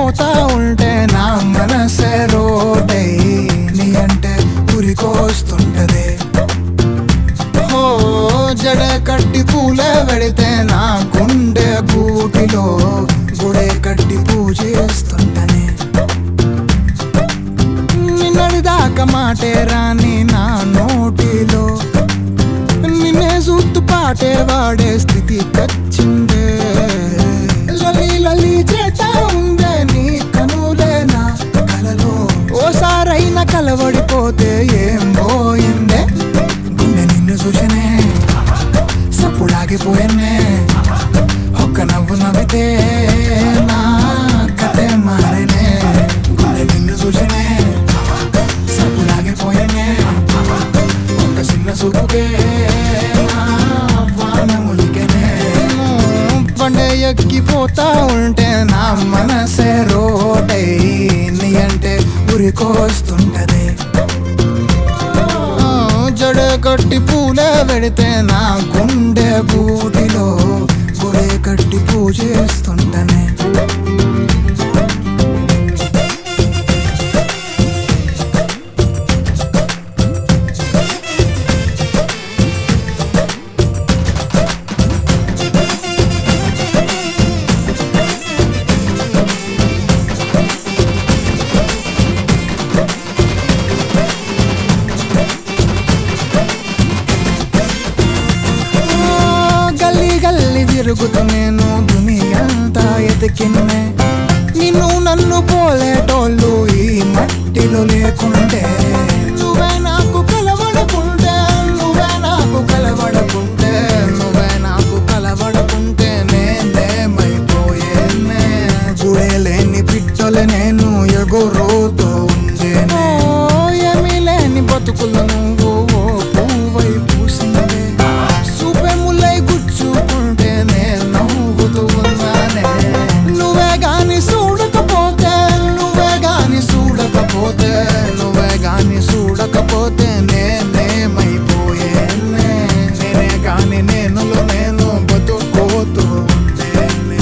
పోతా ఉంటే నా మనసే రోడై నీ అంటే ఉరికొస్తుంటదే ఓ జడ కట్టి పూల పెడితే నా గుండె గూటిలో గుడే కట్టి పూజేస్తుంటనే నిన్నటిదాకా మాటే రాని నా నోటిలో నిన్నే చూస్తూ పాటే వాడే స్థితి కచ్చిందే లలి లలి చేతా ఉందే నీ కనులే నా కలలో ఓసారైనా కలవడిపోతే ఏం పోయిందే గుండె నిన్ను చూసనే సప్పుడాగిపోయానే ఒక్క నవ్వు నవ్వితే నా కథే మారేనే గుండె నిన్ను చూసనే సప్పుడాగిపోయానే ఒక్క చిన్న చూపుకే నా వాన ములికెనే పండే ఎక్కిపోతా ఉంటే నా మనసే రోడై నీ అంటే ఉరికొస్తుంటదే జడ కట్టి పూల పెడితే నా గుండె గూటిలో గుడే కట్టి పూజేస్తుంటనే ఓ, గల్లీ గల్లీ తిరుగుతూ నేను దునియంతా ఎతికిన్నే నిన్ను నన్ను పోలేటోళ్ళు ఈ మట్టిలో లేకుంటే నువ్వే నాకు కలవడకుంటే నువ్వే నాకు కలవడకుంటే నువ్వే నాకు కలవడకుంటే నేనేమైపోయేనే గుడే లేని పిట్టలు నేను ఎగురుతూ ఉండేనే ఏమీ లేని బతుకులు నువ్వు ఓ పువ్వై పూసినవే సూపే ముల్లై గుచ్చుకుంటే నేను నవ్వుతూ ఉన్నానే నువ్వే గాని చూడకపోతే నువ్వే గాని చూడకపోతే నువ్వే గాని చూడకపోతే నేనేమైపోయేనే నేనే గాని నేను నేను బతుకోతూ ఉండేనే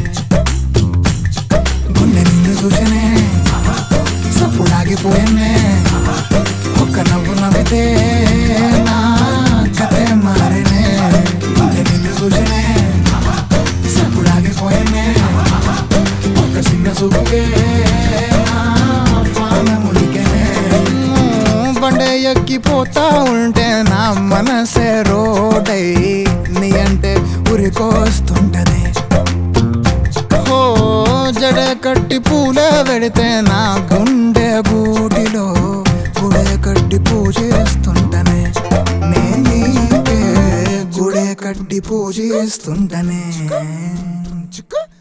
గుండె నిన్ను చూసనే సప్పుడాగిపోయానే ఒక్క నవ్వు నవ్వితే నా కథే మారేనే గుండె నిన్ను చూసనే సప్పుడాగిపోయానే ఒక్క చిన్న చూపుకే నా పాన ములికెనే బండే ఎక్కిపోతా ఉంటే నా మనసే రోడై నీ అంటే ఉరికొస్తుంటదే ఓ జడ కట్టి పూల పెడితే నా గుండె గూటిలో గుడే కట్టి పూజేస్తుంటనే నే నీకే గుడే కట్టి పూజేస్తుంటనే చిక్కు